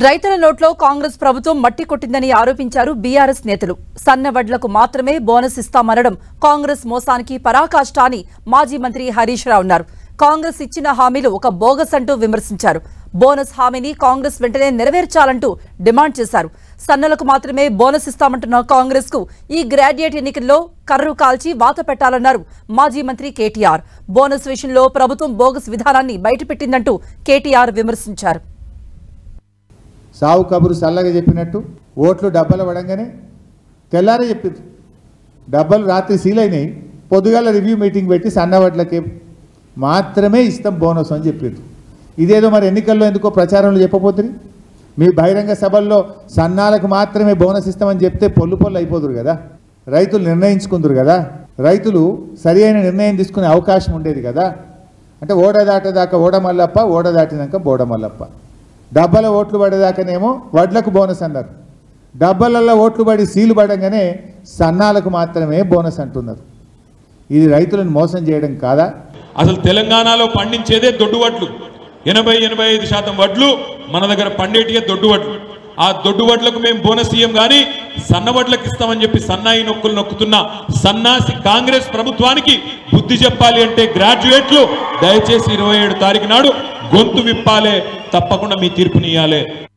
రైతుల నోట్లో కాంగ్రెస్ ప్రభుత్వం మట్టి కొట్టిందని ఆరోపించారు బీఆర్ఎస్ నేతలు సన్న వడ్లకు మాత్రమే బోనస్ ఇస్తామనడం కాంగ్రెస్ మోసానికి పరాకాష్ట అని మాజీ మంత్రి హరీష్ రావు అన్నారు కాంగ్రెస్ ఇచ్చిన హామీలు ఒక బోగస్ అంటూ విమర్శించారు బోనస్ హామీని కాంగ్రెస్ వెంటనే నెరవేర్చాలంటూ డిమాండ్ చేశారు సన్నలకు మాత్రమే బోనస్ ఇస్తామంటున్న కాంగ్రెస్ కు ఈ గ్రాడ్యుయేట్ ఎన్నికల్లో కర్రు కాల్చి వాత పెట్టాలన్నారు మాజీ మంత్రి కేటీఆర్ బోనస్ విషయంలో ప్రభుత్వం బోగస్ విధానాన్ని బయటపెట్టిందంటూ కేటీఆర్ విమర్శించారు సావు కబురు చల్లగా చెప్పినట్టు ఓట్లు డబ్బలు పడంగానే తెల్లారే చెప్పింది డబ్బలు రాత్రి సీల్ అయినాయి పొద్దుగాల రివ్యూ మీటింగ్ పెట్టి సన్నవడ్లకి మాత్రమే ఇస్తాం బోనస్ అని చెప్పింది ఇదేదో మరి ఎన్నికల్లో ఎందుకో ప్రచారంలో చెప్పబోతుంది మీ బహిరంగ సభల్లో సన్నాలకు మాత్రమే బోనస్ ఇస్తామని చెప్తే పొల్లు పొల్లు అయిపోదురు కదా రైతులు నిర్ణయించుకుందరు కదా రైతులు సరి అయిన నిర్ణయం తీసుకునే అవకాశం ఉండేది కదా అంటే ఓడ దాటేదాకా ఓడ మల్లప్ప ఓడ దాటినాక బోడ మల్లప్ప డబ్బల ఓట్లు పడేదాకానేమో వడ్లకు బోనస్ అన్నారు డబ్బలలో ఓట్లు పడి సీలు పడంగానే సన్నాలకు మాత్రమే బోనస్ అంటున్నారు ఇది రైతులను మోసం చేయడం కాదా అసలు తెలంగాణలో పండించేదే దొడ్డు వడ్లు ఎనభై ఎనభై ఐదు శాతం వడ్లు మన దగ్గర పండేటియే దొడ్డు వడ్లు ఆ దొడ్డు వడ్లకు మేము బోనస్ ఇయ్యం కానీ సన్న వడ్లకు ఇస్తామని చెప్పి సన్నాయి నొక్కులు నొక్కుతున్న సన్నాసి కాంగ్రెస్ ప్రభుత్వానికి బుద్ధి చెప్పాలి అంటే గ్రాడ్యుయేట్లు దయచేసి ఇరవై ఏడు తారీఖు నాడు గొంతు విప్పాలే తప్పకుండా మీ తీర్పునియాలే